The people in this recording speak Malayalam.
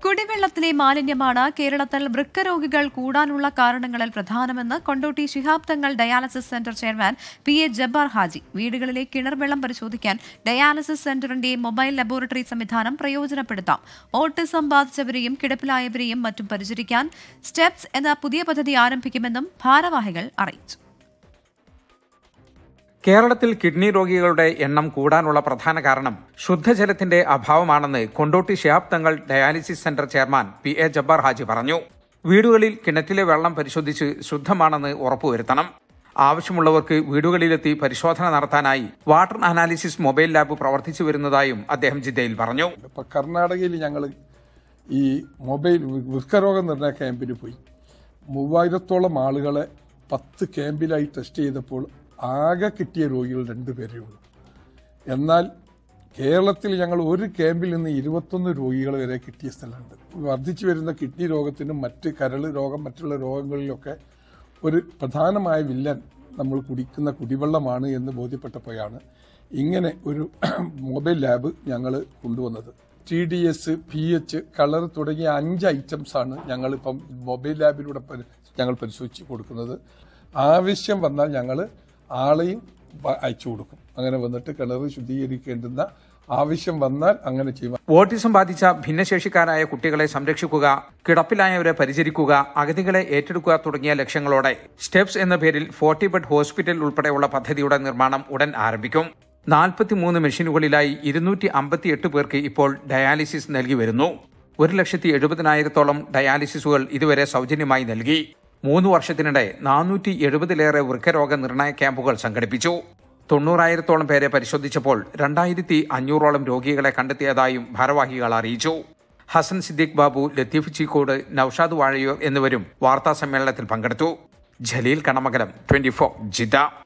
കുടിവെള്ളത്തിലെ മാലിന്യമാണ് കേരളത്തിൽ വൃക്ക രോഗികൾ കൂടാനുള്ള കാരണങ്ങളിൽ പ്രധാനമെന്ന് Kondotty Shihab Thangal dialysis centre chairman P A Jabbar Haji വീടുകളിലെ കിണർ വെള്ളം പരിശോധിക്കാൻ ഡയാലിസിസ് സെന്ററിന്റെ മൊബൈൽ ലബോറട്ടറി സംവിധാനം പ്രയോജനപ്പെടുത്താം ഓട്ടിസം ബാധിച്ചവരെയും കിടപ്പിലായവരെയും മറ്റും പരിചരിക്കാൻ സ്റ്റെപ്സ് എന്ന പുതിയ പദ്ധതി ആരംഭിക്കുമെന്നും ഭാരവാഹികൾ അറിയിച്ചു കേരളത്തിൽ കിഡ്നി രോഗികളുടെ എണ്ണം കൂടാനുള്ള പ്രധാന കാരണം ശുദ്ധജലത്തിന്റെ അഭാവമാണെന്ന് Kondotty Shihab Thangal dialysis centre chairman P A Jabbar Haji പറഞ്ഞു വീടുകളിൽ കിണറ്റിലെ വെള്ളം പരിശോധിച്ച് ശുദ്ധമാണെന്ന് ഉറപ്പുവരുത്തണം ആവശ്യമുള്ളവർക്ക് വീടുകളിലെത്തി പരിശോധന നടത്താനായി വാട്ടർ അനാലിസിസ് മൊബൈൽ ലാബ് പ്രവർത്തിച്ചു വരുന്നതായും അദ്ദേഹം ജിദ്ദയിൽ പറഞ്ഞു ഇപ്പൊ കർണാടകയിൽ ഞങ്ങൾ ഈ മൊബൈൽ വൃക്കരോഗ നിർണയ ക്യാമ്പിന് പോയി മൂവായിരത്തോളം ആളുകളെ പത്ത് ക്യാമ്പിലായി ടെസ്റ്റ് ചെയ്തപ്പോൾ ആകെ കിട്ടിയ രോഗികൾ രണ്ടുപേരേ ഉള്ളൂ എന്നാൽ കേരളത്തിൽ ഞങ്ങൾ ഒരു ക്യാമ്പിൽ നിന്ന് ഇരുപത്തൊന്ന് രോഗികൾ വരെ കിട്ടിയ സ്ഥലമുണ്ട് വർദ്ധിച്ചു വരുന്ന കിഡ്നി രോഗത്തിനും മറ്റ് കരൾ രോഗം മറ്റുള്ള രോഗങ്ങളിലൊക്കെ ഒരു പ്രധാനമായ വില്ലൻ നമ്മൾ കുടിക്കുന്ന കുടിവെള്ളമാണ് എന്ന് ബോധ്യപ്പെട്ടപ്പോഴാണ് ഇങ്ങനെ ഒരു മൊബൈൽ ലാബ് ഞങ്ങൾ കൊണ്ടുവന്നത് T D S P H colour തുടങ്ങിയ അഞ്ച് ഐറ്റംസ് ആണ് ഞങ്ങളിപ്പം മൊബൈൽ ലാബിലൂടെ പരി- ഞങ്ങൾ പരിശോധിച്ച് കൊടുക്കുന്നത് ആവശ്യം വന്നാൽ ഞങ്ങൾ ആളെയും വ- അയച്ചു കൊടുക്കും അങ്ങനെ വന്നിട്ട് കിണർ ശുദ്ധീകരിക്കേണ്ടുന്ന ആവശ്യം വന്നാൽ അങ്ങനെ ചെയ്യും ഓട്ടിസം ബാധിച്ച ഭിന്നശേഷിക്കാരായ കുട്ടികളെ സംരക്ഷിക്കുക കിടപ്പിലായവരെ പരിചരിക്കുക അഗതികളെ ഏറ്റെടുക്കുക തുടങ്ങിയ ലക്ഷ്യങ്ങളോടെ സ്റ്റെപ്സ് എന്ന പേരിൽ ഫോർട്ടി ബെഡ് ഹോസ്പിറ്റൽ ഉൾപ്പെടെയുള്ള പദ്ധതിയുടെ നിർമ്മാണം ഉടൻ ആരംഭിക്കും നാൽപ്പത്തിമൂന്ന് മെഷീനുകളിലായി ഇരുന്നൂറ്റി അമ്പത്തിയെട്ട് പേർക്ക് ഇപ്പോൾ ഡയാലിസിസ് നൽകി വരുന്നു ഒരു ലക്ഷത്തി എഴുപതിനായിരത്തോളം ഡയാലിസിസുകൾ ഇതുവരെ സൗജന്യമായി നൽകി മൂന്ന് വർഷത്തിനിടെ നാനൂറ്റി എഴുപതിലേറെ വൃക്കരോഗ നിർണയ ക്യാമ്പുകൾ സംഘടിപ്പിച്ചു തൊണ്ണൂറായിരത്തോളം പേരെ പരിശോധിച്ചപ്പോൾ രണ്ടായിരത്തി അഞ്ഞൂറോളം രോഗികളെ കണ്ടെത്തിയതായും ഭാരവാഹികൾ അറിയിച്ചു ഹസൻ സിദ്ദീഖ് ബാബു ലത്തീഫ് ചീക്കോട് നൌഷാദ് വാഴയൂർ എന്നിവരും വാർത്താ സമ്മേളനത്തിൽ പങ്കെടുത്തു Jaleel Kanamakalam twenty four Jeddah